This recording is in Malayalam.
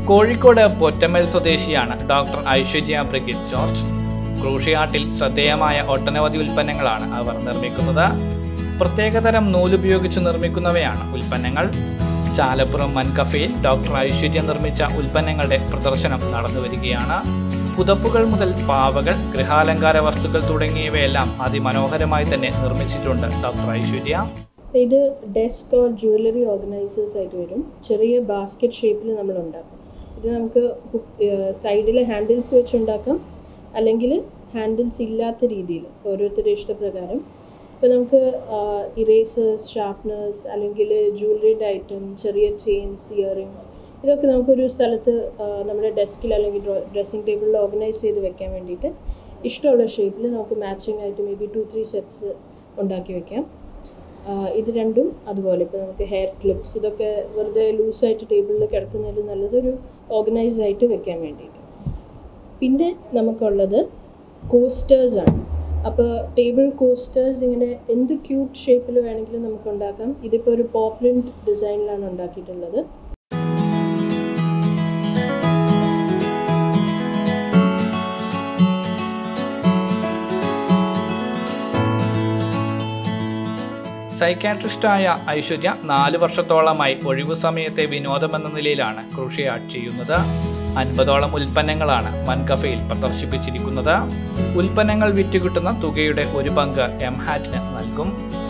കോഴിക്കോട് പൊറ്റമ്മൽ സ്വദേശിയാണ് ഡോക്ടർ ഐശ്വര്യ ബ്രിഗിറ്റ് ജോർജ് ക്രൂഷിയാട്ടിൽ ശ്രദ്ധേയമായ ഒട്ടനവധി ഉൽപ്പന്നങ്ങളാണ് അവർ നിർമ്മിക്കുന്നത് പ്രത്യേകതരം നൂലുപയോഗിച്ച് നിർമ്മിക്കുന്നവയാണ് ഉൽപ്പന്നങ്ങൾ ചാലപ്പുറം മൻകഫയിൽ ഡോക്ടർ ഐശ്വര്യ നിർമ്മിച്ച ഉൽപ്പന്നങ്ങളുടെ പ്രദർശനം നടന്നു വരികയാണ് പുതപ്പുകൾ മുതൽ പാവകൾ ഗൃഹാലങ്കാര വസ്തുക്കൾ തുടങ്ങിയവയെല്ലാം അതിമനോഹരമായി തന്നെ നിർമ്മിച്ചിട്ടുണ്ട് ഡോക്ടർ ഐശ്വര്യ ഇത് ഡെസ്ക് ഓർ ജ്വല്ലറി ഓർഗനൈസേഴ്സ് ആയിട്ട് വരും ചെറിയ ബാസ്ക്കറ്റ് ഷേപ്പിൽ നമ്മൾ ഉണ്ടാക്കും ഇത് നമുക്ക് സൈഡിൽ ഹാൻഡിൽസ് വെച്ച് ഉണ്ടാക്കാം അല്ലെങ്കിൽ ഹാൻഡിൽസ് ഇല്ലാത്ത രീതിയിൽ ഓരോരുത്തരുടെ ഇഷ്ടപ്രകാരം ഇപ്പോൾ നമുക്ക് ഇറേസേഴ്സ് ഷാർപ്നേഴ്സ് അല്ലെങ്കിൽ ജ്വല്ലറിയുടെ ഐറ്റം ചെറിയ ചെയിൻസ് ഇയറിങ്സ് ഇതൊക്കെ നമുക്കൊരു സ്ഥലത്ത് ആ, നമ്മുടെ ഡെസ്കിൽ അല്ലെങ്കിൽ ഡ്രസ്സിംഗ് ടേബിളിൽ ഓർഗനൈസ് ചെയ്ത് വെക്കാൻ വേണ്ടിയിട്ട് ഇഷ്ടമുള്ള ഷേപ്പിൽ നമുക്ക് മാച്ചിങ് ആയിട്ട് maybe two three sets ഉണ്ടാക്കി വെക്കാം ആ, ഇത് രണ്ടും അതുപോലെ ഇപ്പോൾ നമുക്ക് ഹെയർ ക്ലിപ്സ് ഇതൊക്കെ വെറുതെ ലൂസായിട്ട് ടേബിളിൽ കിടക്കുന്നതിൽ നല്ലതൊരു ഓർഗനൈസ് ആയിട്ട് വെക്കാൻ വേണ്ടിയിട്ട് പിന്നെ നമുക്കുള്ളത് കോസ്റ്റേഴ്സ് ആണ് അപ്പോൾ ടേബിൾ കോസ്റ്റേഴ്സ് ഇങ്ങനെ എന്ത് ക്യൂട്ട് ഷേപ്പിൽ വേണമെങ്കിലും നമുക്ക് ഉണ്ടാക്കാം ഇതിപ്പോൾ ഒരു പോപ്രിൻറ്റ് ഡിസൈനിലാണ് ഉണ്ടാക്കിയിട്ടുള്ളത് സൈക്കാട്രിസ്റ്റായ ഐശ്വര്യ നാല് വർഷത്തോളമായി ഒഴിവു സമയത്തെ വിനോദമെന്ന നിലയിലാണ് ക്രൂഷിയാട്ട് ചെയ്യുന്നത് അൻപതോളം ഉൽപ്പന്നങ്ങളാണ് മൻകഫയിൽ പ്രദർശിപ്പിച്ചിരിക്കുന്നത് ഉൽപ്പന്നങ്ങൾ വിറ്റുകിട്ടുന്ന തുകയുടെ ഒരു പങ്ക് എം ഹാറ്റിന് നൽകും